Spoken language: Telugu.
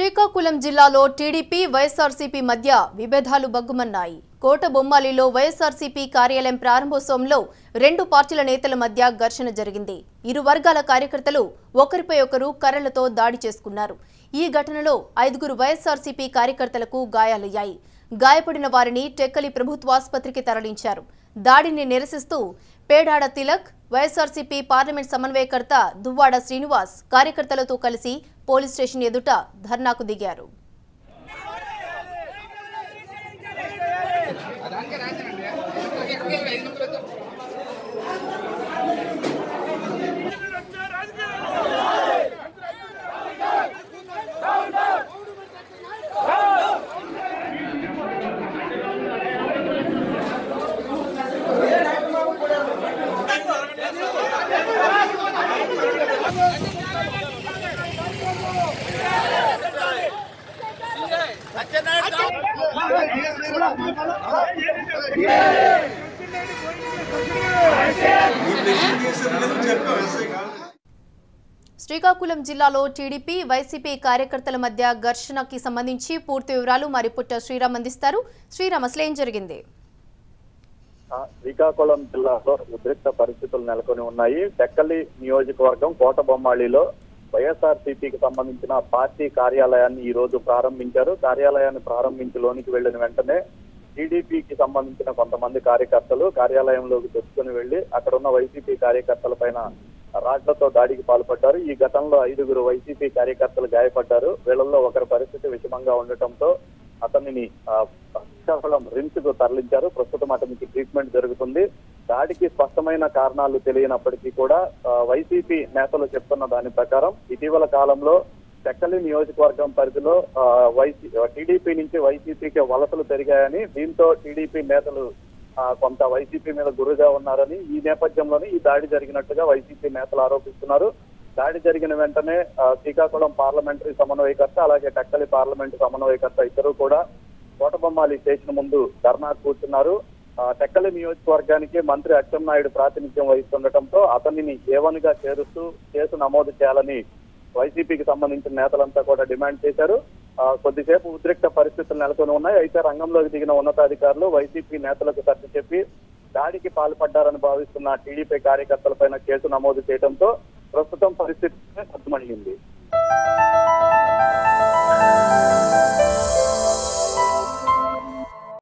శ్రీకాకుళం జిల్లాలో టీడీపీ వైఎస్ఆర్సీపీ మధ్య విభేదాలు బగ్గుమన్నాయి కోట బొమ్మాలిలో వైఎస్ఆర్సీపీ కార్యాలయం ప్రారంభోత్సవంలో రెండు పార్టీల నేతల మధ్య ఘర్షణ జరిగింది ఇరు వర్గాల కార్యకర్తలు ఒకరిపై ఒకరు కర్రలతో దాడి చేసుకున్నారు ఈ ఘటనలో ఐదుగురు వైఎస్ఆర్సీపీ కార్యకర్తలకు గాయాలయ్యాయి గాయపడిన వారిని టెక్కలి ప్రభుత్వాసుపత్రికి తరలించారు దాడిని నిరసిస్తూ పేడాడ తిలక్ వైఎస్ఆర్సీపీ పార్లమెంట్ సమన్వయకర్త దువ్వాడ శ్రీనివాస్ కార్యకర్తలతో కలిసి పోలీస్ స్టేషన్ ఎదుట ధర్నాకు దిగారు శ్రీకాకుళం జిల్లాలో టీడీపీ వైసీపీ కార్యకర్తల మధ్య ఘర్షణకి సంబంధించి పూర్తి వివరాలు మరి పుట్ట శ్రీరామ్ అందిస్తారు శ్రీరామ్ అసలేం జరిగింది ఆ, శ్రీకాకుళం జిల్లాలో ఉద్రిక్త పరిస్థితులు నెలకొని ఉన్నాయి టెక్కలి నియోజకవర్గం కోటబొమ్మాళిలో వైఎస్ఆర్ సిపికి సంబంధించిన పార్టీ కార్యాలయాన్ని ఈ రోజు ప్రారంభించారు కార్యాలయాన్ని ప్రారంభించి లోనికి వెళ్లిన వెంటనే టీడీపీకి సంబంధించిన కొంతమంది కార్యకర్తలు కార్యాలయంలోకి తెచ్చుకుని వెళ్లి అక్కడ ఉన్న వైసీపీ కార్యకర్తల పైన రాడ్లతో దాడికి పాల్పడ్డారు ఈ ఘటనలో ఐదుగురు వైసీపీ కార్యకర్తలు గాయపడ్డారు వీళ్ళల్లో ఒకరి పరిస్థితి విషమంగా ఉండటంతో అతనిని ఆ, శ్రీకాకుళం రిమ్స్ కు తరలించారు ప్రస్తుతం అతనికి ట్రీట్మెంట్ జరుగుతుంది దాడికి స్పష్టమైన కారణాలు తెలియనప్పటికీ కూడా ఆ, వైసీపీ నేతలు చెప్తున్న దాని ప్రకారం ఇటీవల కాలంలో టెక్కలి నియోజకవర్గం పరిధిలో ఆ, వైసీ టీడీపీ నుంచి వైసీపీకి వలసలు పెరిగాయని దీంతో టీడీపీ నేతలు ఆ, కొంత వైసీపీ మీద గురుగా ఉన్నారని ఈ నేపథ్యంలోనే ఈ దాడి జరిగినట్టుగా వైసీపీ నేతలు ఆరోపిస్తున్నారు దాడి జరిగిన వెంటనే ఆ, శ్రీకాకుళం పార్లమెంటరీ సమన్వయకర్త అలాగే టక్కలి పార్లమెంటు సమన్వయకర్త ఇద్దరు కూడా కోటబొమ్మాలి స్టేషన్ ముందు ధర్నా కూర్చున్నారు ఆ, టెక్కలి నియోజకవర్గానికి మంత్రి అచ్చెన్నాయుడు ప్రాతినిధ్యం వహిస్తుండటంతో అతనిని ఏవన్గా చేరుస్తూ కేసు నమోదు చేయాలని వైసీపీకి సంబంధించిన నేతలంతా కూడా డిమాండ్ చేశారు ఆ, కొద్దిసేపు ఉద్రిక్త పరిస్థితులు నెలకొని ఉన్నాయి అయితే రంగంలోకి దిగిన ఉన్నతాధికారులు వైసీపీ నేతలకు సర్ది చెప్పి దాడికి పాల్పడ్డారని భావిస్తున్న టీడీపీ కార్యకర్తలపైన కేసు నమోదు చేయడంతో ప్రస్తుతం పరిస్థితి సద్దుమణిగింది